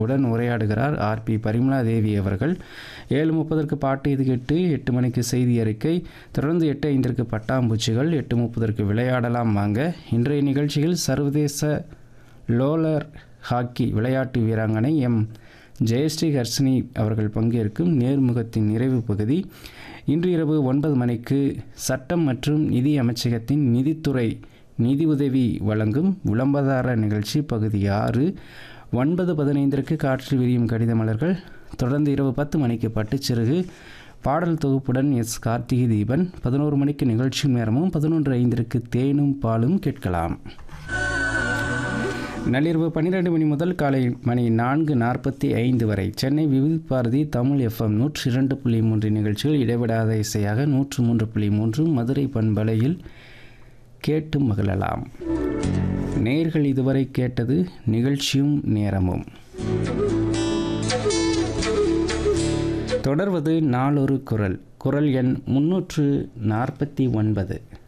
உடன் உரையாடுகிறார் ஆர்பி பரிமளா தேவி அவர்கள் ஏழு முப்பதற்கு பாட்டு இது கேட்டு எட்டு மணிக்கு செய்தி அறிக்கை தொடர்ந்து எட்டு ஐந்திற்கு பட்டாம்பூச்சிகள் எட்டு முப்பதற்கு விளையாடலாம் வாங்க இன்றைய நிகழ்ச்சியில் சர்வதேச லோலர் ஹாக்கி விளையாட்டு வீராங்கனை எம் ஜெயஸ்ரீ ஹர்ஷினி அவர்கள் பங்கேற்கும் நேர்முகத்தின் நிறைவு பகுதி இன்று இரவு ஒன்பது மணிக்கு சட்டம் மற்றும் நிதி அமைச்சகத்தின் நிதித்துறை நிதி உதவி வழங்கும் விளம்பரதார நிகழ்ச்சி பகுதி ஆறு ஒன்பது பதினைந்திற்கு காற்றில் விரியும் கடித மலர்கள் தொடர்ந்து இரவு பத்து மணிக்கு பட்டுச்சிறகு பாடல் தொகுப்புடன் எஸ் கார்த்திகை தீபன் பதினோரு மணிக்கு நிகழ்ச்சி நேரமும் பதினொன்று ஐந்திற்கு தேனும் பாலும் கேட்கலாம் நள்ளிரவு பன்னிரெண்டு மணி முதல் காலை மணி நான்கு நாற்பத்தி ஐந்து வரை சென்னை விவித் பாரதி தமிழ் எஃப்எம் நூற்றி இரண்டு புள்ளி மூன்று நிகழ்ச்சிகள் இடைவிடாத இசையாக நூற்று மூன்று புள்ளி மூன்று மதுரை பண்பலையில் கேட்டு மகிழலாம் நேர்கள் இதுவரை கேட்டது நிகழ்ச்சியும் நேரமும் தொடர்வது நாளொரு குரல் குரல் எண் முன்னூற்று நாற்பத்தி ஒன்பது